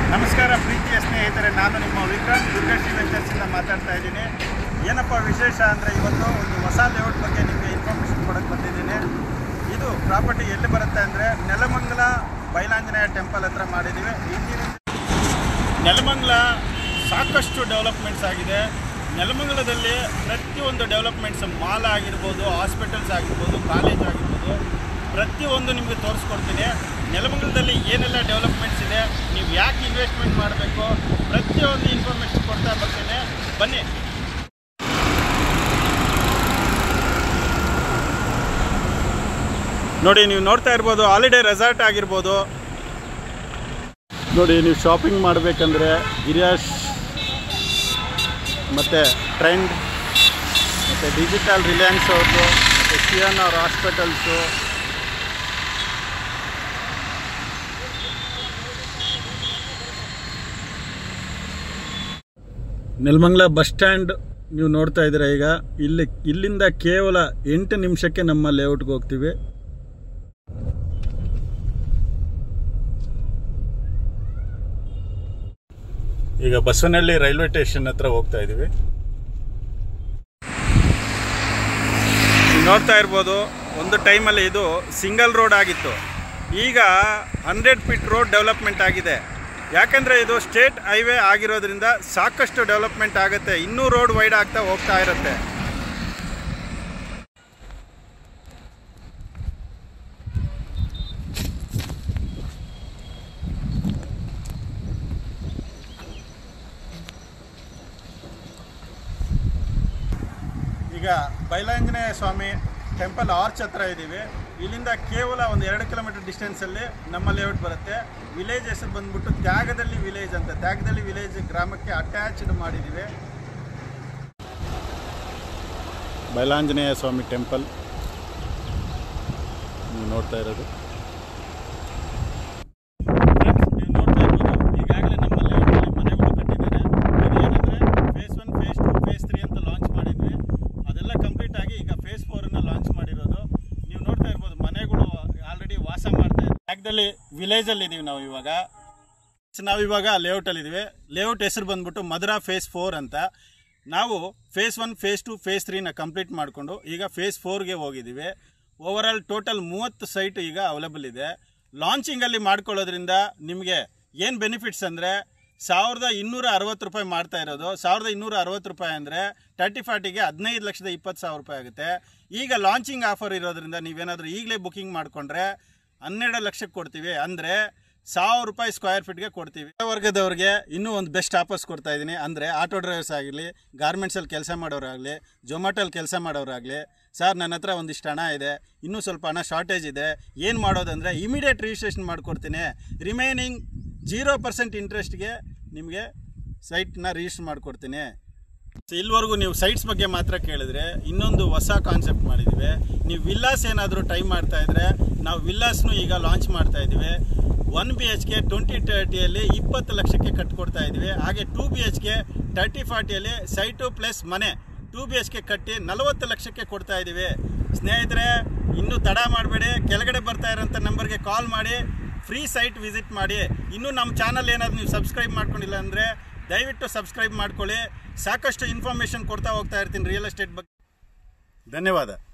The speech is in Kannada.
ನಮಸ್ಕಾರ ಪ್ರೀತಿಯ ಸ್ನೇಹಿತರೆ ನಾನು ನಿಮ್ಮ ವಿಕ್ರಮ್ ದುರ್ಗಶ್ರೀ ವೆಂಚರ್ಸಿಂದ ಮಾತಾಡ್ತಾ ಇದ್ದೀನಿ ಏನಪ್ಪ ವಿಶೇಷ ಅಂದರೆ ಇವತ್ತು ಒಂದು ಹೊಸ ಲೇಔಟ್ ಬಗ್ಗೆ ನಿಮಗೆ ಇನ್ಫಾರ್ಮೇಷನ್ ಕೊಡೋಕ್ಕೆ ಬಂದಿದ್ದೀನಿ ಇದು ಪ್ರಾಪರ್ಟಿ ಎಲ್ಲಿ ಬರುತ್ತೆ ಅಂದರೆ ನೆಲಮಂಗಲ ಬೈಲಾಂಜನೇಯ ಟೆಂಪಲ್ ಹತ್ರ ಮಾಡಿದ್ದೀವಿ ಇಂದಿನ ನೆಲಮಂಗಲ ಸಾಕಷ್ಟು ಡೆವಲಪ್ಮೆಂಟ್ಸ್ ಆಗಿದೆ ನೆಲಮಂಗಲದಲ್ಲಿ ಪ್ರತಿಯೊಂದು ಡೆವಲಪ್ಮೆಂಟ್ಸ್ ಮಾಲ್ ಆಗಿರ್ಬೋದು ಹಾಸ್ಪಿಟಲ್ಸ್ ಆಗಿರ್ಬೋದು ಕಾಲೇಜ್ ಆಗಿರ್ಬೋದು ಪ್ರತಿಯೊಂದು ನಿಮಗೆ ತೋರಿಸ್ಕೊಡ್ತೀನಿ ನೆಲಮಂಗಲದಲ್ಲಿ ಏನೆಲ್ಲ ಡೆವಲಪ್ಮೆಂಟ್ಸ್ ಇದೆ ನೀವು ಯಾಕೆ ಇನ್ವೆಸ್ಟ್ಮೆಂಟ್ ಮಾಡಬೇಕು ಪ್ರತಿಯೊಂದು ಇನ್ಫಾರ್ಮೇಷನ್ ಕೊಡ್ತಾ ಬರ್ತೀನಿ ಬನ್ನಿ ನೋಡಿ ನೀವು ನೋಡ್ತಾ ಇರ್ಬೋದು ಹಾಲಿಡೇ ರೆಸಾರ್ಟ್ ಆಗಿರ್ಬೋದು ನೋಡಿ ನೀವು ಶಾಪಿಂಗ್ ಮಾಡಬೇಕಂದ್ರೆ ಗಿರಿಯಾಶ್ ಮತ್ತು ಟ್ರೆಂಡ್ ಮತ್ತು ಡಿಜಿಟಲ್ ರಿಲಯನ್ಸ್ ಅವ್ರದ್ದು ಮತ್ತು ಸಿಯನ್ ಅವ್ರ ಹಾಸ್ಪಿಟಲ್ಸು ನೆಲಮಂಗಲ ಬಸ್ ಸ್ಟ್ಯಾಂಡ್ ನೀವು ನೋಡ್ತಾ ಇದ್ದೀರಾ ಈಗ ಇಲ್ಲಿ ಇಲ್ಲಿಂದ ಕೇವಲ ಎಂಟು ನಿಮಿಷಕ್ಕೆ ನಮ್ಮ ಲೇಔಟ್ಗೆ ಹೋಗ್ತೀವಿ ಈಗ ಬಸವನಹಳ್ಳಿ ರೈಲ್ವೆ ಸ್ಟೇಷನ್ ಹತ್ರ ಹೋಗ್ತಾ ಇದ್ದೀವಿ ನೀವು ನೋಡ್ತಾ ಇರ್ಬೋದು ಒಂದು ಟೈಮಲ್ಲಿ ಇದು ಸಿಂಗಲ್ ರೋಡ್ ಆಗಿತ್ತು ಈಗ ಹಂಡ್ರೆಡ್ ಫೀಟ್ ರೋಡ್ ಡೆವಲಪ್ಮೆಂಟ್ ಆಗಿದೆ ಯಾಕಂದರೆ ಇದು ಸ್ಟೇಟ್ ಹೈವೇ ಆಗಿರೋದ್ರಿಂದ ಸಾಕಷ್ಟು ಡೆವಲಪ್ಮೆಂಟ್ ಆಗುತ್ತೆ ಇನ್ನೂ ರೋಡ್ ವೈಡ್ ಆಗ್ತಾ ಹೋಗ್ತಾ ಇರುತ್ತೆ ಈಗ ಬೈಲಾಂಜನೇಯ ಸ್ವಾಮಿ ಟೆಂಪಲ್ ಆರ್ಚ್ ಹತ್ರ ಇದ್ದೀವಿ ಇಲ್ಲಿಂದ ಕೇವಲ ಒಂದು ಎರಡು ಕಿಲೋಮೀಟರ್ ಡಿಸ್ಟೆನ್ಸಲ್ಲಿ ನಮ್ಮ ಲೇಔಟ್ ಬರುತ್ತೆ ವಿಲೇಜ್ ಹೆಸರು ಬಂದ್ಬಿಟ್ಟು ತ್ಯಾಗದಲ್ಲಿ ವಿಲೇಜ್ ಅಂತ ತ್ಯಾಗದಲ್ಲಿ ವಿಲೇಜ್ ಗ್ರಾಮಕ್ಕೆ ಅಟ್ಯಾಚ್ಡ್ ಮಾಡಿದ್ದೀವಿ ಬೈಲಾಂಜನೇಯ ಸ್ವಾಮಿ ಟೆಂಪಲ್ ನೀವು ನೋಡ್ತಾ ಇರೋದು ನೀವು ನೋಡ್ತಾ ಇರ್ಬೋದು ಈಗಾಗಲೇ ನಮ್ಮ ಲೇಔಟಲ್ಲಿ ಮನೆಗಳು ಕಟ್ಟಿದ್ದಾರೆ ಇದು ಏನಂದರೆ phase one phase two phase three ಅಂತ ಲಾಂಚ್ ಮಾಡಿದ್ವಿ ಅದೆಲ್ಲ ಕಂಪ್ಲೀಟ್ ಆಗಿ ಈಗ ಫೇಸ್ ಫೋರನ್ನು ಲಾಂಚ್ ಮಾಡಿರೋದು ನೀವು ನೋಡ್ತಾ ಇರ್ಬೋದು ಮನೆಗಳು ಆಲ್ರೆಡಿ ವಾಸ ಮಾಡ್ತಾ ಇದ್ದಾರೆ ಬ್ಯಾಗ್ದಲ್ಲಿ ವಿಲೇಜಲ್ಲಿ ಇದ್ದೀವಿ ನಾವು ಇವಾಗ ನಾವು ಇವಾಗ ಲೇಔಟಲ್ಲಿ ಇದ್ದೀವಿ ಲೇಔಟ್ ಹೆಸರು ಬಂದ್ಬಿಟ್ಟು ಮಧುರಾ ಫೇಸ್ ಫೋರ್ ಅಂತ ನಾವು phase one phase two phase ತ್ರೀನ ಕಂಪ್ಲೀಟ್ ಮಾಡಿಕೊಂಡು ಈಗ ಫೇಸ್ ಫೋರ್ಗೆ ಹೋಗಿದ್ದೀವಿ ಓವರ್ ಆಲ್ ಟೋಟಲ್ ಮೂವತ್ತು ಸೈಟ್ ಈಗ ಅವೈಲೇಬಲ್ ಇದೆ ಲಾಂಚಿಂಗಲ್ಲಿ ಮಾಡ್ಕೊಳ್ಳೋದ್ರಿಂದ ನಿಮಗೆ ಏನು ಬೆನಿಫಿಟ್ಸ್ ಅಂದರೆ ಸಾವಿರದ ಇನ್ನೂರ ಅರವತ್ತು ರೂಪಾಯಿ ಮಾಡ್ತಾ ಇರೋದು ಸಾವಿರದ ಇನ್ನೂರ ಅರವತ್ತು ರೂಪಾಯಿ ಅಂದರೆ ತರ್ಟಿ ಫಾರ್ಟಿಗೆ ಹದಿನೈದು ಲಕ್ಷದ ಇಪ್ಪತ್ತು ಸಾವಿರ ರೂಪಾಯಿ ಆಗುತ್ತೆ ಈಗ ಲಾಂಚಿಂಗ್ ಆಫರ್ ಇರೋದ್ರಿಂದ ನೀವೇನಾದರೂ ಈಗಲೇ ಬುಕಿಂಗ್ ಮಾಡಿಕೊಂಡ್ರೆ ಹನ್ನೆರಡು ಲಕ್ಷಕ್ಕೆ ಕೊಡ್ತೀವಿ ಅಂದರೆ ಸಾವಿರ ರೂಪಾಯಿ ಸ್ಕ್ವೇರ್ ಫೀಟ್ಗೆ ಕೊಡ್ತೀವಿ ವರ್ಗದವ್ರಿಗೆ ಇನ್ನೂ ಒಂದು ಬೆಸ್ಟ್ ಆಫರ್ಸ್ ಕೊಡ್ತಾ ಇದ್ದೀನಿ ಅಂದರೆ ಆಟೋ ಡ್ರೈವರ್ಸ್ ಆಗಿರಲಿ ಗಾರ್ಮೆಂಟ್ಸಲ್ಲಿ ಕೆಲಸ ಮಾಡೋರಾಗಲಿ ಜೊಮ್ಯಾಟೋಲ್ಲಿ ಕೆಲಸ ಮಾಡೋರಾಗಲಿ ಸರ್ ನನ್ನ ಹತ್ರ ಒಂದಿಷ್ಟು ಹಣ ಇದೆ ಇನ್ನೂ ಸ್ವಲ್ಪ ಹಣ ಶಾರ್ಟೇಜ್ ಇದೆ ಏನು ಮಾಡೋದಂದರೆ ಇಮಿಡಿಯೇಟ್ ರಿಜಿಸ್ಟ್ರೇಷನ್ ಮಾಡಿಕೊಡ್ತೀನಿ ರಿಮೈನಿಂಗ್ ಜೀರೋ ಪರ್ಸೆಂಟ್ ಇಂಟ್ರೆಸ್ಟ್ಗೆ ನಿಮಗೆ ಸೈಟ್ನ ರಿಜಿಸ್ಟರ್ ಮಾಡಿಕೊಡ್ತೀನಿ ಇಲ್ಲಿವರೆಗೂ ನೀವು ಸೈಟ್ಸ್ ಬಗ್ಗೆ ಮಾತ್ರ ಕೇಳಿದ್ರೆ ಇನ್ನೊಂದು ಹೊಸ ಕಾನ್ಸೆಪ್ಟ್ ಮಾಡಿದ್ದೀವಿ ನೀವು ವಿಲ್ಲಾಸ್ ಏನಾದರೂ ಟ್ರೈ ಮಾಡ್ತಾ ಇದ್ರೆ ನಾವು ವಿಲ್ಲಾಸ್ನು ಈಗ ಲಾಂಚ್ ಮಾಡ್ತಾ ಇದ್ದೀವಿ one B H K twenty ತರ್ಟಿಯಲ್ಲಿ ಇಪ್ಪತ್ತು ಲಕ್ಷಕ್ಕೆ ಕಟ್ಕೊಡ್ತಾ ಇದ್ದೀವಿ ಹಾಗೆ two B H K thirty ಫಾರ್ಟಿಯಲ್ಲಿ ಸೈಟು ಪ್ಲಸ್ ಮನೆ ಟೂ ಬಿ ಎಚ್ ಕೆ ಕಟ್ಟಿ ನಲವತ್ತು ಲಕ್ಷಕ್ಕೆ ಕೊಡ್ತಾ ಇದ್ದೀವಿ ಸ್ನೇಹಿತರೆ ಇನ್ನೂ ತಡ ಮಾಡಬೇಡಿ ಕೆಳಗಡೆ ಬರ್ತಾ ಇರೋಂಥ ನಂಬರ್ಗೆ ಕಾಲ್ ಮಾಡಿ ಫ್ರೀ ಸೈಟ್ ವಿಸಿಟ್ ಮಾಡಿ ಇನ್ನೂ ನಮ್ಮ ಚಾನಲ್ ಏನಾದರೂ ನೀವು ಸಬ್ಸ್ಕ್ರೈಬ್ ಮಾಡ್ಕೊಂಡಿಲ್ಲ ಅಂದರೆ ದಯವಿಟ್ಟು ಸಬ್ಸ್ಕ್ರೈಬ್ ಮಾಡ್ಕೊಳ್ಳಿ ಸಾಕಷ್ಟು ಇನ್ಫಾರ್ಮೇಷನ್ ಕೊಡ್ತಾ ಹೋಗ್ತಾ ಇರ್ತೀನಿ ರಿಯಲ್ ಎಸ್ಟೇಟ್ ಬಗ್ಗೆ ಧನ್ಯವಾದ